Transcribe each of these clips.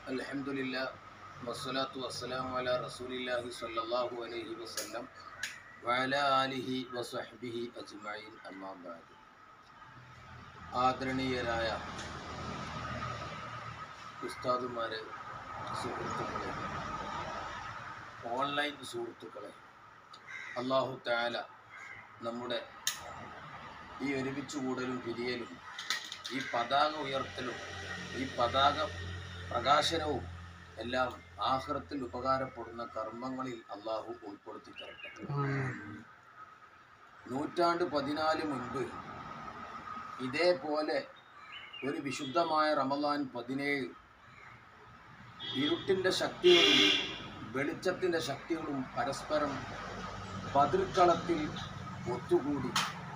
അൽഹംദുലില്ലാ വസ്സലാത്തു വസ്സലാമു അലാ റസൂലില്ലാഹി സ്വല്ലല്ലാഹു അലൈഹി വസല്ലം വഅല ആലിഹി വസഹ്ബിഹി അജ്മഈൻ അമ്മാ ബഅദ് ആദരണീയരായ ഉസ്താദുമാരെ സുഹൃത്തുക്കളെ ഓൺലൈൻ സുഹൃത്തുക്കളെ അള്ളാഹു താല നമ്മുടെ ഈ ഒരുമിച്ച് കൂടലും പിരിയലും ഈ പതാക ഉയർത്തലും ഈ പതാക പ്രകാശനവും എല്ലാം ആഹ്റത്തിൽ ഉപകാരപ്പെടുന്ന കർമ്മങ്ങളിൽ അള്ളാഹു ഉൾപ്പെടുത്തി തരട്ടെ നൂറ്റാണ്ട് പതിനാല് മുൻപ് ഇതേപോലെ ഒരു വിശുദ്ധമായ റമദാൻ പതിനേഴ് ഇരുട്ടിൻ്റെ ശക്തികളും വെളിച്ചത്തിൻ്റെ ശക്തികളും പരസ്പരം പതിർക്കളത്തിൽ ഒത്തുകൂടി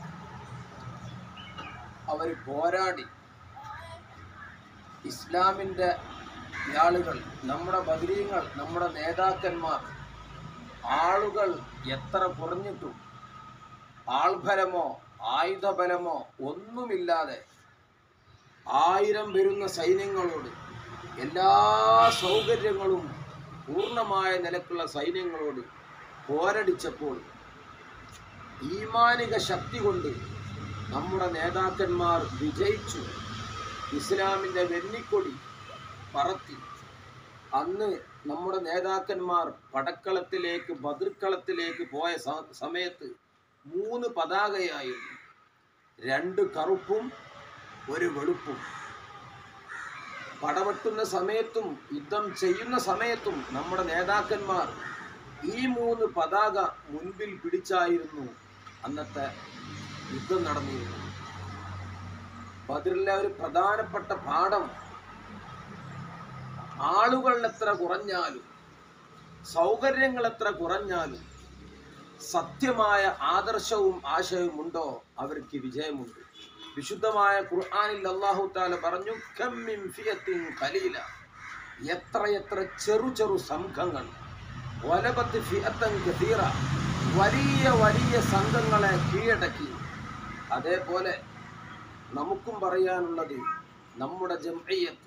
അവർ പോരാടി ഇസ്ലാമിൻ്റെ ആളുകൾ നമ്മുടെ ബദരീങ്ങൾ നമ്മുടെ നേതാക്കന്മാർ ആളുകൾ എത്ര കുറഞ്ഞിട്ടും ആൾബലമോ ആയുധബലമോ ഒന്നുമില്ലാതെ ആയിരം വരുന്ന സൈന്യങ്ങളോട് എല്ലാ സൗകര്യങ്ങളും പൂർണ്ണമായ നിലക്കുള്ള സൈന്യങ്ങളോട് പോരടിച്ചപ്പോൾ ഈമാനിക ശക്തി കൊണ്ട് നമ്മുടെ നേതാക്കന്മാർ വിജയിച്ചു ഇസ്ലാമിൻ്റെ വെന്നിക്കൊടി പറത്തി അന്ന് നമ്മുടെ നേതാക്കന്മാർ പടക്കളത്തിലേക്ക് ബദർക്കളത്തിലേക്ക് പോയ സ- സമയത്ത് മൂന്ന് പതാകയായിരുന്നു രണ്ട് കറുപ്പും ഒരു വെളുപ്പും പടവെട്ടുന്ന സമയത്തും യുദ്ധം ചെയ്യുന്ന സമയത്തും നമ്മുടെ നേതാക്കന്മാർ ഈ മൂന്ന് പതാക മുൻപിൽ പിടിച്ചായിരുന്നു അന്നത്തെ യുദ്ധം നടന്നിരുന്നത് ബദറിലെ ഒരു പ്രധാനപ്പെട്ട പാഠം ആളുകൾ എത്ര കുറഞ്ഞാലും സൗകര്യങ്ങൾ എത്ര കുറഞ്ഞാലും സത്യമായ ആദർശവും ആശയവും ഉണ്ടോ അവർക്ക് വിജയമുണ്ട് വിശുദ്ധമായ ഖുർആനിൽ അല്ലാഹു താല പറഞ്ഞു "കം മിൻ ഫിയത്തിൻ ഖലീല എത്ര എത്ര ചെറു ചെറു സംഘങ്ങൾ വലപത്ത് ഫിയത്തൻ കതീറ വലിയ വലിയ സംഘങ്ങളെ കീഴടക്കി അതേപോലെ നമുക്കും പറയാനുള്ളത് നമ്മുടെ ജംഇയ്യത്ത്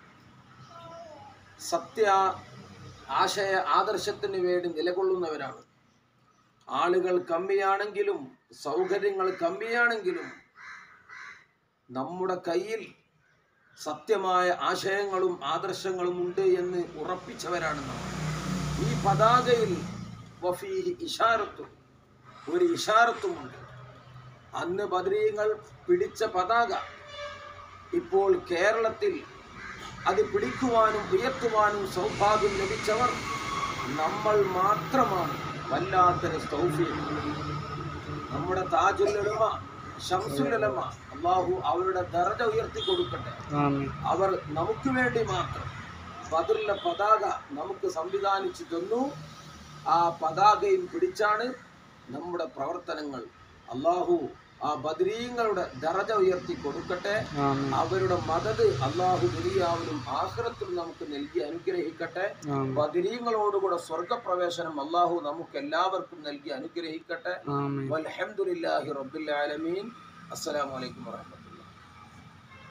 സത്യ ആശയ ആദർശത്തിന് വേണ്ടി നിലകൊള്ളുന്നവരാണ് ആളുകൾ കമ്മിയാണെങ്കിലും സൗകര്യങ്ങൾ കമ്മിയാണെങ്കിലും നമ്മുടെ കയ്യിൽ സത്യമായ ആശയങ്ങളും ആദർശങ്ങളും ഉണ്ട് എന്ന് ഉറപ്പിച്ചവരാണ് നാം ഈ പതാകയിൽ വഫീഹി ഇഷാരത്തും ഒരു ഇഷാരത്തുമുണ്ട് അന്ന് ബദരീങ്ങൾ പിടിച്ച പതാക ഇപ്പോൾ കേരളത്തിൽ അത് പിടിക്കുവാനും ഉയർത്തുവാനും സൗഭാഗ്യം ലഭിച്ചവർ നമ്മൾ മാത്രമാണ് വല്ലാത്തൊരു സൗഫീഖ് നമ്മുടെ താജുലമ ഷംസുലമ അള്ളാഹു അവരുടെ ദർജ ഉയർത്തി കൊടുക്കട്ടെ അവർ നമുക്ക് വേണ്ടി മാത്രം ബദറിലെ പതാക നമുക്ക് സംവിധാനിച്ചു തന്നു ആ പതാകയും പിടിച്ചാണ് നമ്മുടെ പ്രവർത്തനങ്ങൾ അള്ളാഹു ആ ബദരീങ്ങളുടെ ദറജ ഉയർത്തി കൊടുക്കട്ടെ അവരുടെ മദത് അള്ളാഹു ദുരിയാവിലും ആഹ്റത്തിലും നമുക്ക് നൽകി അനുഗ്രഹിക്കട്ടെ ബദരീങ്ങളോടുകൂടെ സ്വർഗപ്രവേശനം അള്ളാഹു നമുക്ക് എല്ലാവർക്കും നൽകി അനുഗ്രഹിക്കട്ടെ വൽഹംദുലില്ലാഹി റബ്ബിൽ ആലമീൻ അസ്സലാമു അലൈക്കും വറഹ്മത്തുള്ളാഹി